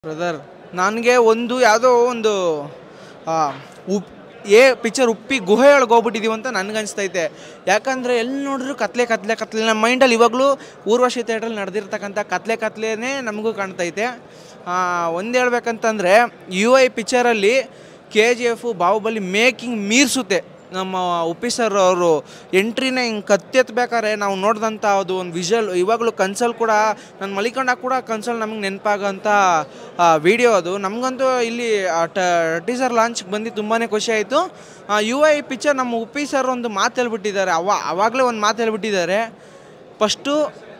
brother ನನಗೆ ಒಂದು ಯಾವುದೋ ಒಂದು ಆ, ಉಪ್ ಏ ಪಿಕ್ಚರ್ ಉಪ್ಪಿ ಗುಹೆ ಒಳಗೆ ಹೋಗ್ಬಿಟ್ಟಿದೀವಿ ಅಂತ ನನಗನ್ಸ್ತೈತೆ ಯಾಕಂದರೆ ಎಲ್ಲಿ ನೋಡಿದ್ರು ಕತ್ಲೆ ಕತ್ಲೆ ಕತ್ಲೆ ನಮ್ಮ ಮೈಂಡಲ್ಲಿ ಇವಾಗಲೂ ಊರ್ವಶಿ ಥಿಯೇಟ್ರಲ್ಲಿ ನಡೆದಿರ್ತಕ್ಕಂಥ ಕತ್ಲೆ ಕತ್ಲೆನೇ ನಮಗೂ ಕಾಣ್ತೈತೆ ಒಂದು ಹೇಳ್ಬೇಕಂತಂದರೆ ಯು ಐ ಪಿಕ್ಚರಲ್ಲಿ K G F Baahubali making ಮೀರಿಸುತ್ತೆ ನಮ್ಮ ಉಪ್ಪಿ ಸರ್ ಅವರು ಎಂಟ್ರಿನ ಹಿಂಗೆ ಕತ್ತೆತ್ಬೇಕಾದ್ರೆ ನಾವು ನೋಡಿದಂಥ ಅದು ಒಂದು ವಿಷಲ್ ಇವಾಗಲೂ ಕನ್ಸಲ್ ಕೂಡ ನಾನು ಮಲಿಕೊಂಡಾಗ ಕೂಡ ಕನ್ಸಲ್ ನಮಗೆ ನೆನಪಾಗೋಂಥ ವಿಡಿಯೋ ಅದು ನಮಗಂತೂ ಇಲ್ಲಿ ಟೀಸರ್ ಲಾಂಚ್ ಬಂದು ತುಂಬಾ ಖುಷಿ ಆಯಿತು ಯು ಐ ಪಿಕ್ಚರ್ ನಮ್ಮ ಉಪ್ಪಿ ಸರ್ ಒಂದು ಮಾತು ಹೇಳ್ಬಿಟ್ಟಿದ್ದಾರೆ ಅವ ಅವಾಗಲೇ ಒಂದು ಮಾತು ಹೇಳ್ಬಿಟ್ಟಿದ್ದಾರೆ ಫಸ್ಟು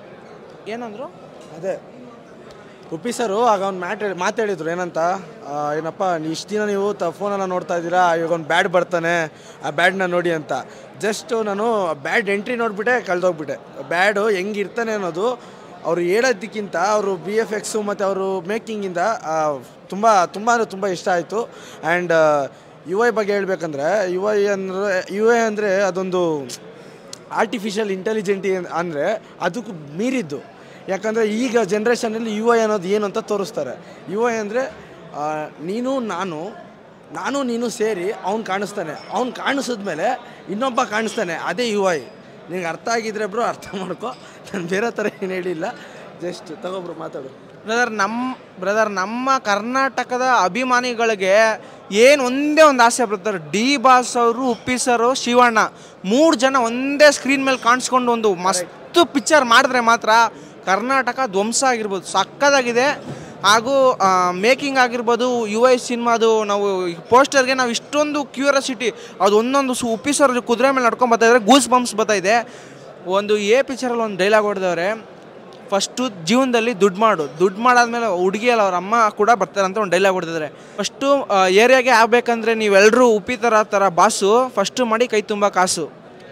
ಏನಂದರು ಅದೇ ಉಪ್ಪಿ ಸರು ಆಗ ಒಂದು ಮ್ಯಾಟ್ ಮಾತು ಹೇಳಿದ್ರು ಏನಂತ ಆ, ಏನಪ್ಪ ಇಷ್ಟು ದಿನ ನೀವು ತ ಫೋನೆಲ್ಲ ನೋಡ್ತಾ ಇದ್ದೀರಾ ಇವಾಗ ಒಂದು ಬ್ಯಾಡ್ ಬರ್ತಾನೆ ಆ ಬ್ಯಾಡ್ನ ನೋಡಿ ಅಂತ ಜಸ್ಟ್ ನಾನು ಬ್ಯಾಡ್ ಎಂಟ್ರಿ ನೋಡಿಬಿಟ್ಟೆ ಕಳೆದೋಗ್ಬಿಟ್ಟೆ ಬ್ಯಾಡು ಹೆಂಗಿರ್ತಾನೆ ಅನ್ನೋದು ಅವರು ಹೇಳೋದಕ್ಕಿಂತ ಅವರು ಬಿ ಎಫ್ ಎಕ್ಸು ಮತ್ತು ಅವರು ಮೇಕಿಂಗಿಂದ ತುಂಬ ತುಂಬ ಅಂದರೆ ತುಂಬ ಇಷ್ಟ ಆಯಿತು ಆ್ಯಂಡ್ ಯು ಐ ಬಗ್ಗೆ ಹೇಳ್ಬೇಕಂದ್ರೆ ಯು ಐ ಅಂದರೆ ಯು ಐ ಅಂದರೆ ಅದೊಂದು ಆರ್ಟಿಫಿಷಿಯಲ್ ಇಂಟೆಲಿಜೆಂಟಿ ಅಂದರೆ ಅದಕ್ಕೂ ಮೀರಿದ್ದು ಯಾಕಂದರೆ ಈಗ ಜನ್ರೇಷನಲ್ಲಿ ಯು ಐ ಅನ್ನೋದು ಏನು ಅಂತ ತೋರಿಸ್ತಾರೆ ಯು ಐ ಅಂದರೆ ನೀನು ನಾನು ನಾನು ನೀನು ಸೇರಿ ಅವ್ನು ಕಾಣಿಸ್ತಾನೆ ಅವ್ನು ಕಾಣಿಸಿದ್ಮೇಲೆ ಇನ್ನೊಬ್ಬ ಕಾಣಿಸ್ತಾನೆ ಅದೇ ಯು ಐ ನಿಂಗೆ ಅರ್ಥ ಆಗಿದ್ರೆ ಬ್ರೋ ಅರ್ಥ ಮಾಡ್ಕೊ ನಾನು ಬೇರೆ ಥರ ಏನು ಹೇಳಿಲ್ಲ ಜಸ್ಟ್ ತಗೊಬ್ರು ಮಾತಾಡು ಬ್ರದರ್ ನಮ್ಮ ಬ್ರದರ್ ನಮ್ಮ ಕರ್ನಾಟಕದ ಅಭಿಮಾನಿಗಳಿಗೆ ಏನು ಒಂದೇ ಒಂದು ಆಸೆ ಬ್ರದರ್ ಡಿ ಬಾಸ್ ಅವರು ಉಪ್ಪಿ ಸರು ಶಿವಣ್ಣ ಮೂರು ಜನ ಒಂದೇ ಸ್ಕ್ರೀನ್ ಮೇಲೆ ಕಾಣಿಸ್ಕೊಂಡು ಒಂದು ಮಸ್ತ್ ಪಿಕ್ಚರ್ ಮಾಡಿದ್ರೆ ಮಾತ್ರ ಕರ್ನಾಟಕ ಧ್ವಂಸ ಆಗಿರ್ಬೋದು ಸಕ್ಕದಾಗಿದೆ ಹಾಗೂ ಮೇಕಿಂಗ್ ಆಗಿರ್ಬೋದು ಯು ಐ ಸಿನಿಮಾದು ನಾವು ಪೋಸ್ಟರ್ಗೆ ನಾವು ಇಷ್ಟೊಂದು ಕ್ಯೂರಿಯಾಸಿಟಿ ಅದು ಒಂದೊಂದು ಸು ಉಪ್ಪಿ ಸರ್ ಕುದುರೆ ಮೇಲೆ ನಡ್ಕೊಂಡು ಬರ್ತಾ ಇದ್ದಾರೆ ಗೂಸ್ ಬಂಪ್ಸ್ ಬರ್ತಾ ಇದೆ ಒಂದು ಎ ಪಿಕ್ಚರಲ್ಲಿ ಒಂದು ಡೈಲಾಗ್ ಹೊಡೆದವ್ರೆ ಫಸ್ಟು ಜೀವನದಲ್ಲಿ ದುಡ್ಡು ಮಾಡು ದುಡ್ಡು ಮಾಡಾದ್ಮೇಲೆ ಹುಡುಗಿ ಅಲ್ಲ ಅವ್ರ ಅಮ್ಮ ಕೂಡ ಬರ್ತಾರೆ ಅಂತ ಒಂದು ಡೈಲಾಗ್ ಹೊಡೆದಿದ್ದಾರೆ ಫಸ್ಟು ಏರಿಯಾಗೆ ಆಗಬೇಕಂದ್ರೆ ನೀವೆಲ್ಲರೂ ಉಪ್ಪಿ ಥರ ಥರ ಬಾಸು ಫಸ್ಟು ಮಾಡಿ ಕೈ ತುಂಬ ಕಾಸು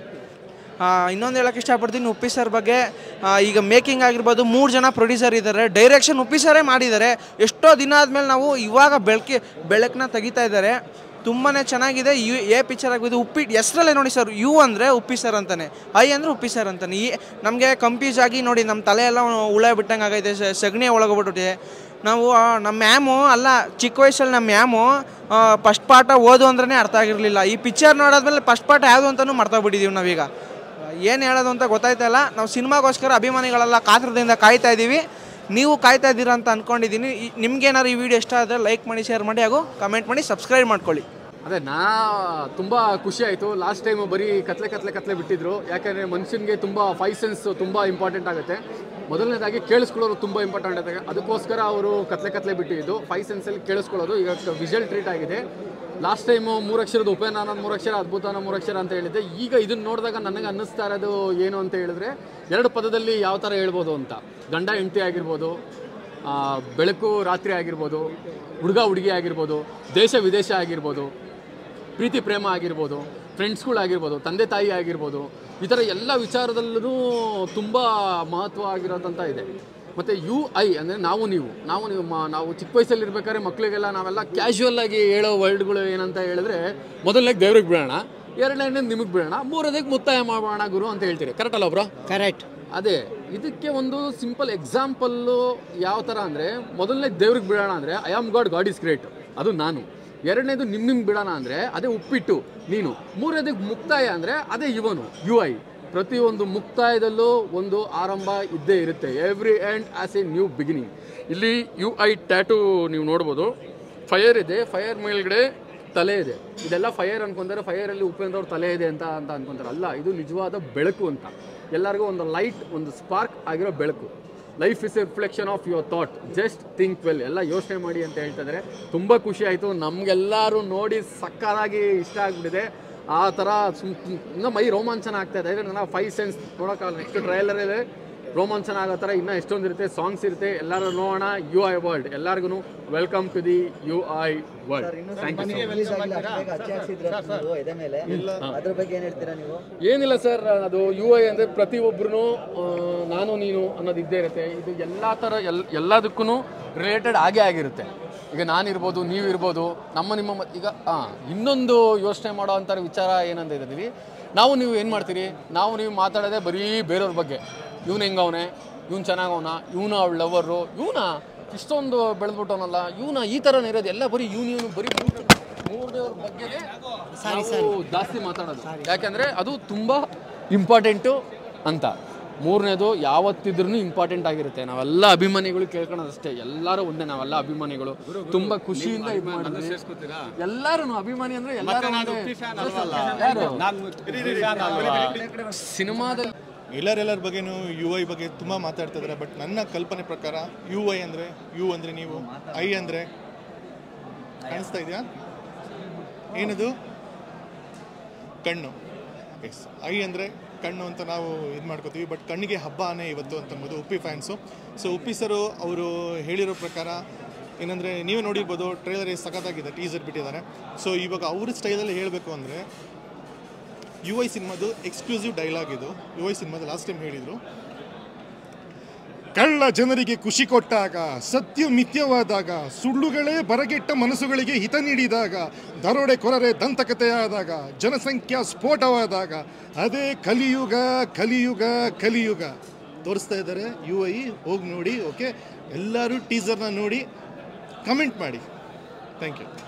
ಇನ್ನೊಂದು ಹೇಳೋಕ್ಕೆ ಇಷ್ಟಪಡ್ತೀನಿ ಉಪ್ಪಿ ಸರ್ ಬಗ್ಗೆ ಆ, ಈಗ ಮೇಕಿಂಗ್ ಆಗಿರ್ಬೋದು ಮೂರು ಜನ ಪ್ರೊಡ್ಯೂಸರ್ ಇದ್ದಾರೆ ಡೈರೆಕ್ಷನ್ ಉಪ್ಪಿ ಸರೇ ಮಾಡಿದ್ದಾರೆ ಎಷ್ಟೋ ದಿನ ಆದಮೇಲೆ ನಾವು ಇವಾಗ ಬೆಳಕಿ ಬೆಳಕನ್ನ ತೆಗಿತಾ ಇದ್ದಾರೆ ತುಂಬಾ ಚೆನ್ನಾಗಿದೆ ಯು ಎ ಪಿಕ್ಚರ್ ಆಗಿದ್ದು ಉಪ್ಪಿ ಹೆಸರಲ್ಲೇ ನೋಡಿ ಸರ್ ಯು ಅಂದರೆ ಉಪ್ಪಿ ಸರ್ ಅಂತಾನೆ ಐ ಅಂದರೆ ಉಪ್ಪಿ ಸರ್ ಅಂತಾನೆ ಈ ನಮಗೆ ಕಂಪ್ಯೂಸ್ ಆಗಿ ನೋಡಿ ನಮ್ಮ ತಲೆ ಎಲ್ಲ ಉಳ ಬಿಟ್ಟಂಗೆ ಆಗೈತೆ ಸ- ಸಗಣಿ ಒಳಗೋಗ್ಬಿಟ್ಟಿದೆ ನಾವು ಆ, ನಮ್ಮ ಮ್ಯಾಮು ಅಲ್ಲ ಚಿಕ್ಕ ವಯಸ್ಸಲ್ಲಿ ನಮ್ಮ ಮ್ಯಾಮು ಫಸ್ಟ್ ಪಾಠ ಓದು ಅಂದ್ರೇ ಅರ್ಥ ಆಗಿರಲಿಲ್ಲ ಈ ಪಿಕ್ಚರ್ ನೋಡಾದ್ಮೇಲೆ ಫಸ್ಟ್ ಪಾಠ ಯಾವುದು ಅಂತಲೂ ಮರ್ತೋಗ್ಬಿಟ್ಟಿದ್ದೀವಿ ನಾವೀಗ ಏನು ಹೇಳೋದು ಅಂತ ಗೊತ್ತಾಯ್ತಾ ಇಲ್ಲ ನಾವು ಸಿನಿಮಾಗೋಸ್ಕರ ಅಭಿಮಾನಿಗಳೆಲ್ಲ ಕಾತರದಿಂದ ಕಾಯ್ತಾ ಇದ್ದೀವಿ ನೀವು ಕಾಯ್ತಾ ಇದ್ದೀರಾ ಅಂತ ಅಂದ್ಕೊಂಡಿದ್ದೀನಿ ನಿಮ್ಗೇನಾದ್ರು ಈ ವಿಡಿಯೋ ಇಷ್ಟ ಆದರೆ ಲೈಕ್ ಮಾಡಿ ಶೇರ್ ಮಾಡಿ ಹಾಗೂ ಕಮೆಂಟ್ ಮಾಡಿ ಸಬ್ಸ್ಕ್ರೈಬ್ ಮಾಡ್ಕೊಳ್ಳಿ ಅದೇ ನಾ ತುಂಬ ಖುಷಿ ಆಯಿತು ಲಾಸ್ಟ್ ಟೈಮ್ ಬರೀ ಕತ್ಲೆ ಕತ್ಲೆ ಕತ್ಲೆ ಬಿಟ್ಟಿದ್ರು ಯಾಕಂದರೆ ಮನುಷ್ಯನಿಗೆ ತುಂಬ ಫೈವ್ ಸೆನ್ಸ್ ತುಂಬ ಇಂಪಾರ್ಟೆಂಟ್ ಆಗುತ್ತೆ ಮೊದಲನೇದಾಗಿ ಕೇಳಿಸ್ಕೊಳ್ಳೋದು ತುಂಬ ಇಂಪಾರ್ಟೆಂಟ್ ಆಗುತ್ತೆ ಅದಕ್ಕೋಸ್ಕರ ಅವರು ಕತ್ಲೆ ಕತ್ಲೆ ಬಿಟ್ಟಿದ್ದು ಫೈವ್ ಸೆನ್ಸಲ್ಲಿ ಕೇಳಿಸ್ಕೊಳ್ಳೋದು ಈಗ ವಿಜುವಲ್ ಟ್ರೀಟ್ ಆಗಿದೆ ಲಾಸ್ಟ್ ಟೈಮು ಮೂರಕ್ಷರದ ಉಪೇನ ಅನ್ನೋದು ಮೂರಕ್ಷರ ಅದ್ಭುತನ ಮೂರಕ್ಷರ ಅಂತ ಹೇಳಿದ್ದೆ ಈಗ ಇದನ್ನ ನೋಡಿದಾಗ ನನಗೆ ಅನ್ನಿಸ್ತಾ ಇರೋದು ಏನು ಅಂತ ಹೇಳಿದ್ರೆ ಎರಡು ಪದದಲ್ಲಿ ಯಾವ ಥರ ಹೇಳ್ಬೋದು ಅಂತ ಗಂಡ ಹೆಂಡತಿ ಆಗಿರ್ಬೋದು ಆ, ಬೆಳಕು ರಾತ್ರಿ ಆಗಿರ್ಬೋದು ಹುಡುಗ ಹುಡುಗಿ ಆಗಿರ್ಬೋದು ದೇಶ ವಿದೇಶ ಆಗಿರ್ಬೋದು ಪ್ರೀತಿ ಪ್ರೇಮ ಆಗಿರ್ಬೋದು ಫ್ರೆಂಡ್ಸ್ಗಳಾಗಿರ್ಬೋದು ತಂದೆ ತಾಯಿ ಆಗಿರ್ಬೋದು ಈ ಥರ ಎಲ್ಲ ವಿಚಾರದಲ್ಲೂ ತುಂಬ ಮಹತ್ವ ಆಗಿರೋದಂತ ಇದೆ ಮತ್ತು ಯು ಐ ಅಂದರೆ ನಾವು ನೀವು ನಾವು ನೀವು ಮ ನಾವು ಚಿಕ್ಕ ವಯಸ್ಸಲ್ಲಿ ಇರ್ಬೇಕಾದ್ರೆ ಮಕ್ಕಳಿಗೆಲ್ಲ ನಾವೆಲ್ಲ ಕ್ಯಾಶುವಲ್ ಆಗಿ ಹೇಳೋ ವರ್ಡ್ಗಳು ಏನಂತ ಹೇಳಿದ್ರೆ ಮೊದಲನೇ ದೇವ್ರಿಗೆ ಬಿಡೋಣ ಎರಡನೇ ನಿಮಗೆ ಬಿಡೋಣ ಮೂರನೇಗೆ ಮುತ್ತಾಯ ಮಾಡೋಣ ಗುರು ಅಂತ ಹೇಳ್ತೀರಿ ಕರೆಕ್ಟ್ ಅಲ್ಲ ಬ್ರೋ ಕರೆಕ್ಟ್ ಅದೇ ಇದಕ್ಕೆ ಒಂದು ಸಿಂಪಲ್ ಎಕ್ಸಾಂಪಲ್ಲು ಯಾವ ಥರ ಅಂದರೆ ಮೊದಲನೇ ದೇವ್ರಿಗೆ ಬಿಡೋಣ ಅಂದರೆ I am God God is great ಅದು ನಾನು ಎರಡನೇದು ನಿಮ್ ನಿಮ್ಗೆ ಬಿಡೋಣ ಅಂದರೆ ಅದೇ ಉಪ್ಪಿಟ್ಟು ನೀನು ಮೂರನೇದಕ್ಕೆ ಮುಕ್ತಾಯ ಅಂದರೆ ಅದೇ ಇವನು ಯು ಐ ಪ್ರತಿಯೊಂದು ಮುಕ್ತಾಯದಲ್ಲೂ ಒಂದು ಆರಂಭ ಇದ್ದೇ ಇರುತ್ತೆ every end as a new beginning ಇಲ್ಲಿ ಯು ಐ ಟ್ಯಾಟು ನೀವು ನೋಡ್ಬೋದು ಫೈರ್ ಇದೆ ಫೈರ್ ಮೇಲ್ಗಡೆ ತಲೆ ಇದೆ ಇದೆಲ್ಲ ಫೈರ್ ಅನ್ಕೊಂತಾರೆ ಫೈರಲ್ಲಿ ಉಪೇಂದ್ರ ಅವ್ರ ತಲೆ ಇದೆ ಅಂತ ಅಂತ ಅನ್ಕೊಂತಾರೆ ಅಲ್ಲ ಇದು ನಿಜವಾದ ಬೆಳಕು ಅಂತ ಎಲ್ಲರಿಗೂ ಒಂದು ಲೈಟ್ ಒಂದು ಸ್ಪಾರ್ಕ್ ಆಗಿರೋ ಬೆಳಕು life is a reflection of your thought just think well ಎಲ್ಲ ಯೋಚನೆ ಮಾಡಿ ಅಂತ ಹೇಳ್ತಿದ್ರೆ ತುಂಬ ಖುಷಿ ಆಯಿತು ನಮಗೆಲ್ಲರೂ ನೋಡಿ ಸಕ್ಕದಾಗಿ ಇಷ್ಟ ಆಗಿಬಿಟ್ಟಿದೆ ಆ ಥರ ಸುಮ್ ಇನ್ನೂ ಮೈ ರೋಮಾಂಚನ ಆಗ್ತಾ ಇದೆ ನನ್ನ ಫೈವ್ ಸೆನ್ಸ್ ನೋಡೋಕ್ಕಾಗಲ್ಲ ನೆಕ್ಸ್ಟ್ ಟ್ರೈಲರ್ ಇದೆ ರೋಮಾಂಚನ ಆಗೋ ಥರ ಇನ್ನೂ ಎಷ್ಟೊಂದು ಇರುತ್ತೆ ಸಾಂಗ್ಸ್ ಇರುತ್ತೆ ಎಲ್ಲರೂ ನೋಡೋಣ ಯು ಐ ವರ್ಲ್ಡ್ ಎಲ್ಲರಿಗೂ welcome to the U I world thank you release ಆಗಿಲ್ಲ ಅಷ್ಟ್ ಬೇಗ ಅಚ್ಚೆ ಹಾಕ್ಸಿದ್ರ ನೀವು ಎದೆ ಮೇಲೆ ಅದ್ರ ಬಗ್ಗೆ ಏನ್ ಹೇಳ್ತೀರಾ ನೀವು ಏನಿಲ್ಲ ಸರ್ ಅದು ಯು ಐ ಅಂದರೆ ಪ್ರತಿಯೊಬ್ಬರೂ ನಾನು ನೀನು ಅನ್ನೋದು ಇದ್ದೇ ಇರುತ್ತೆ ಇದು ಎಲ್ಲ ಥರ ಎಲ್ ಎಲ್ಲದಕ್ಕೂ ರಿಲೇಟೆಡ್ ಆಗೇ ಆಗಿರುತ್ತೆ ಈಗ ನಾನಿರ್ಬೋದು ನೀವಿರ್ಬೋದು ನಮ್ಮ ನಿಮ್ಮ ಮ- ಈಗ ಹಾಂ ಇನ್ನೊಂದು ಯೋಚನೆ ಮಾಡೋ ಅಂಥ ವಿಚಾರ ಏನಂತ ಇದ್ದೀವಿ ನಾವು ನೀವು ಏನು ಮಾಡ್ತೀರಿ ನಾವು ನೀವು ಮಾತಾಡೋದೇ ಬರೀ ಬೇರೆಯವ್ರ ಬಗ್ಗೆ ಇವ್ನು ಹೆಂಗವನೆ ಇವ್ನು ಚೆನ್ನಾಗವನ ಇವನು ಅವಳ ಲವರು ಇವನ ಇಷ್ಟೊಂದು ಬೆಳೆದ್ಬಿಟ್ಟವನಲ್ಲ ಇವನ ಈ ಥರನೇ ಇರೋದು ಎಲ್ಲ ಬರೀ ಯೂನಿಯನ್ ಬರೀ ಮೂರನೇವ್ರ ಬಗ್ಗೆ ನಾವು ಜಾಸ್ತಿ ಮಾತಾಡೋದು ಯಾಕಂದರೆ ಅದು ತುಂಬ ಇಂಪಾರ್ಟೆಂಟು ಅಂತ ಮೂರನೇದು ಯಾವತ್ತಿದ್ರೂ ಇಂಪಾರ್ಟೆಂಟ್ ಆಗಿರುತ್ತೆ ನಾವೆಲ್ಲ ಅಭಿಮಾನಿಗಳು ಕೇಳ್ಕೊಳೋದಷ್ಟೇ ಎಲ್ಲರೂ ಒಂದೇ ನಾವೆಲ್ಲ ಅಭಿಮಾನಿಗಳು ತುಂಬಾ ಖುಷಿಯಿಂದ ಇದು ಮಾಡಿದ್ವಿ ಎಲ್ಲರೂ ಅಭಿಮಾನಿ ಅಂದ್ರೆ ಎಲ್ಲರೂ ಸಿನಿಮಾದಲ್ಲಿ ಎಲ್ಲರೆಲ್ಲರ ಬಗ್ಗೆನೂ ಯು ಐ ಬಗ್ಗೆ ತುಂಬ ಮಾತಾಡ್ತಾ ಇದ್ದಾರೆ ಬಟ್ ನನ್ನ ಕಲ್ಪನೆ ಪ್ರಕಾರ ಯು ಐ ಅಂದರೆ ಯು ಅಂದರೆ ನೀವು ಐ ಅಂದರೆ ಕಾಣಿಸ್ತಾ ಇದೆಯಾ ಏನದು ಕಣ್ಣು ಎಸ್ ಐ ಅಂದರೆ ಕಣ್ಣು ಅಂತ ನಾವು ಇದು ಮಾಡ್ಕೋತೀವಿ ಬಟ್ ಕಣ್ಣಿಗೆ ಹಬ್ಬನೇ ಇವತ್ತು ಅಂತ ಅಂಬೋದು Uppi fans so Uppi sir ಅವರು ಹೇಳಿರೋ ಪ್ರಕಾರ ಏನಂದರೆ ನೀವೇ ನೋಡಿರ್ಬೋದು ಟ್ರೈಲರ್ ಸಖತ್ತಾಗಿದೆ ಟೀಸರ್ ಬಿಟ್ಟಿದ್ದಾರೆ ಸೊ ಇವಾಗ ಅವ್ರ ಸ್ಟೈಲಲ್ಲಿ ಹೇಳಬೇಕು ಅಂದರೆ ಯು ಐ ಸಿನಿಮಾದು ಎಕ್ಸ್ಕ್ಲೂಸಿವ್ ಡೈಲಾಗ್ ಇದು ಯು ಐ ಸಿನಿಮಾದ ಲಾಸ್ಟ್ ಟೈಮ್ ಹೇಳಿದರು ಕಳ್ಳ ಜನರಿಗೆ ಖುಷಿ ಕೊಟ್ಟಾಗ ಸತ್ಯ ಮಿಥ್ಯವಾದಾಗ ಸುಳ್ಳುಗಳೇ ಬರಗೆಟ್ಟ ಮನಸ್ಸುಗಳಿಗೆ ಹಿತ ನೀಡಿದಾಗ ದರೋಡೆ ಕೊರರೆ ದಂತಕತೆಯಾದಾಗ ಜನಸಂಖ್ಯಾ ಸ್ಫೋಟವಾದಾಗ ಅದೇ ಕಲಿಯುಗ ಕಲಿಯುಗ ಕಲಿಯುಗ ತೋರಿಸ್ತಾ ಇದ್ದಾರೆ ಯು ಐ ಹೋಗಿ ನೋಡಿ ಓಕೆ ಎಲ್ಲರೂ ಟೀಸರ್ನ ನೋಡಿ ಕಮೆಂಟ್ ಮಾಡಿ ಥ್ಯಾಂಕ್ ಯು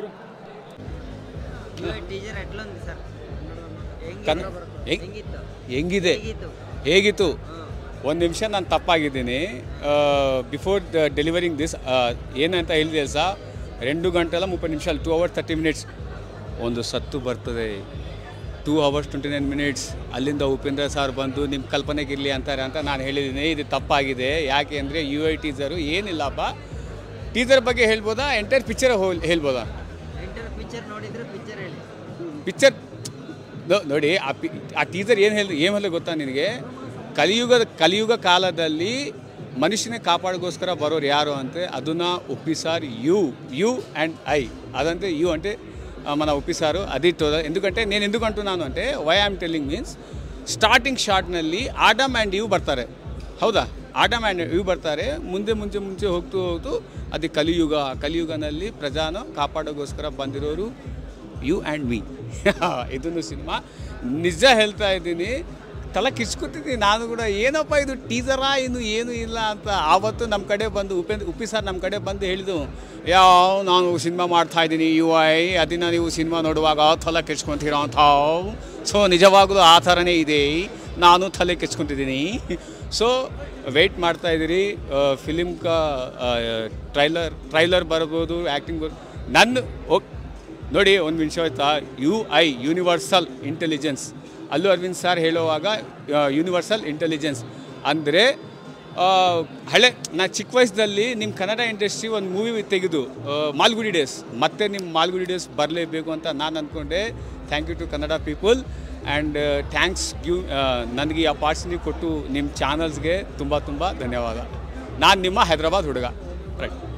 ಟೀಚರ್ ಎಟ್ಲೊಂದು ಸರ್ ಕನ್ ಹೆಂಗ್- ಹೆಂಗಿದೆ ಹೇಗಿತ್ತು ಒಂದು ನಿಮಿಷ ನಾನು ತಪ್ಪಾಗಿದ್ದೀನಿ ಬಿಫೋರ್ ಡೆಲಿವರಿಂಗ್ ದಿಸ್ ಏನಂತ ಹೇಳಿದೆ ಸಹ రెండు గంటల ముప్పై నిమిషాలు టూ అవర్స్ థర్టీ మినిట్స్ ಒಂದು ಸತ್ತು ಬರ್ತದೆ two hours twenty nine minutes ಅಲ್ಲಿಂದ ಉಪೇಂದ್ರ ಸರ್ ಬಂದು ನಿಮ್ಮ ಕಲ್ಪನೆಗಿರಲಿ ಅಂತಾರೆ ಅಂತ ನಾನು ಹೇಳಿದ್ದೀನಿ ಇದು ತಪ್ಪಾಗಿದೆ ಯಾಕೆ ಅಂದರೆ ಯು ಐ ಟೀಸರು ಏನಿಲ್ಲಪ್ಪ ಟೀಸರ್ ಬಗ್ಗೆ ಹೇಳ್ಬೋದಾ ಎಂಟೈರ್ ಪಿಕ್ಚರ್ ಹೇಳ್ಬೋದಾ ಎಂಟರ್ ಪಿಕ್ಚರ್ ನೋಡಿದ್ರೆ ಪಿಕ್ಚರ್ ಹೇಳಿ ಪಿಕ್ಚರ್ ನೋಡಿ ಆ ಪಿ ಆ ಟೀಸರ್ ಏನು ಹೇಳಿ ಏನು ಹೇಳಿ ಗೊತ್ತಾ ನಿನಗೆ ಕಲಿಯುಗದ ಕಲಿಯುಗ ಕಾಲದಲ್ಲಿ ಮನುಷ್ಯನೇ ಕಾಪಾಡಗೋಸ್ಕರ ಬರೋರು ಯಾರು అంటే ಅದನ್ನ ఒప్పిసారు యూ యూ అండ్ ఐ అదంటే యూ అంటే ఆ, మన ఒప్పిసారు అది టో- ఎందుకంటే నేను ఎందుకు అంటున్నాను అంటే why am telling means starting ಶಾಟ್ನಲ್ಲಿ ಆಡಮ್ ಆ್ಯಂಡ್ ಇವ್ ಬರ್ತಾರೆ ಹೌದಾ ಆಡಮ್ ಆ್ಯಂಡ್ ಇವ್ ಬರ್ತಾರೆ ಮುಂದೆ ಮುಂಚೆ ಮುಂಚೆ ಹೋಗ್ತು ಹೋಗ್ತು ಅದು ಕಲಿಯುಗ ಕಲಿಯುಗನಲ್ಲಿ ಪ್ರಜಾನ ಕಾಪಾಡೋಗೋಸ್ಕರ ಬಂದಿರೋರು ಯು ಆ್ಯಂಡ್ ಮೀ ಇದನ್ನು ಸಿನಿಮಾ ನಿಜ ಹೇಳ್ತಾ ಇದ್ದೀನಿ ತಲೆ ಕಿಚ್ಕೊತಿದ್ದೀನಿ ನಾನು ಕೂಡ ಏನಪ್ಪ ಇದು ಟೀಸರಾ ಇನ್ನು ಏನು ಇಲ್ಲ ಅಂತ ಆವತ್ತು ನಮ್ಮ ಕಡೆ ಬಂದು ಉಪೇಂದ್ರ ಉಪ್ಪಿ ಸರ್ ನಮ್ಮ ಕಡೆ ಬಂದು ಹೇಳಿದ್ದು ಯಾವ ನಾನು ಸಿನಿಮಾ ಮಾಡ್ತಾ ಇದ್ದೀನಿ ಯು ಐ ಅದನ್ನು ನೀವು ಸಿನಿಮಾ ನೋಡುವಾಗ ತಲೆ ಕೆಚ್ಕೊತೀರಾ ಅಂತ ಸೊ ನಿಜವಾಗಲೂ ಆ ಥರನೇ ಇದೆ ನಾನು ತಲೆ ಕೆಚ್ಕೊತಿದ್ದೀನಿ ಸೊ ವೆಯ್ಟ್ ಮಾಡ್ತಾ ಇದ್ದೀರಿ ಫಿಲಿಮ್ ಕ ಟ್ರೈಲರ್ ಟ್ರೈಲರ್ ಬರ್ಬೋದು ಆ್ಯಕ್ಟಿಂಗ್ ಬರ್ ನನ್ನ ಓ ನೋಡಿ ಒಂದು ನಿಮಿಷ ಆಯ್ತಾ you I universal intelligence Allu Aravind sir ಹೇಳುವಾಗ ಯೂನಿವರ್ಸಲ್ ಇಂಟೆಲಿಜೆನ್ಸ್ ಅಂದರೆ ಹಳೆ ನಾ ಚಿಕ್ಕ ವಯಸ್ಸಲ್ಲಿ ನಿಮ್ಮ ಕನ್ನಡ ಇಂಡಸ್ಟ್ರಿ ಒಂದು ಮೂವಿ ತೆಗೆದು ಆ, ಮಾಲ್ಗುಡಿ ಡೇಸ್ ಮತ್ತೆ ನಿಮ್ಮ ಮಾಲ್ಗುಡಿ ಡೇಸ್ ಬರಲೇಬೇಕು ಅಂತ ನಾನು ಅಂದ್ಕೊಂಡೆ thank you to Kannada people and thanks give ನನಗೆ ಈ ಅಪಾರ್ಚುನಿಟಿ ಕೊಟ್ಟು ನಿಮ್ಮ ಚಾನಲ್ಸ್ಗೆ ತುಂಬ ತುಂಬ ಧನ್ಯವಾದ ನಾನು ನಿಮ್ಮ ಹೈದರಾಬಾದ್ ಹುಡುಗ ರೈಟ್